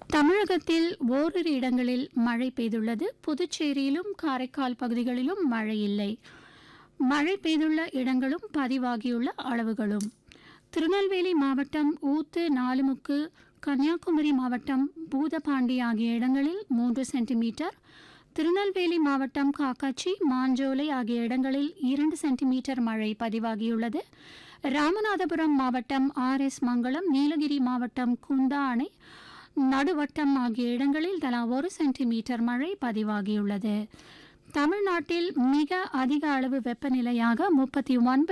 தமிழகத்தில் ஓரிரு இடங்களில் மழை பெய்துள்ளது புதுச்சேரியிலும் காரைக்கால் பகுதிகளிலும் மழை இல்லை மழை பெய்துள்ள இடங்களும் பதிவாகியுள்ள அளவுகளும் திருநெல்வேலி மாவட்டம் ஊத்து நாலுமுக்கு கன்னியாகுமரி மாவட்டம் பூதபாண்டி ஆகிய இடங்களில் மூன்று சென்டிமீட்டர் திருநெல்வேலி மாவட்டம் காக்காச்சி மாஞ்சோலை ஆகிய இடங்களில் இரண்டு சென்டிமீட்டர் மழை பதிவாகியுள்ளது ராமநாதபுரம் மாவட்டம் ஆர் எஸ் மங்கலம் நீலகிரி மாவட்டம் குந்தா அணை நடுவட்டம் ஆகிய இடங்களில் தலா ஒரு சென்டிமீட்டர் மழை பதிவாகியுள்ளது தமிழ்நாட்டில் மிக அதிக அளவு வெப்பநிலையாக முப்பத்தி ஒன்பது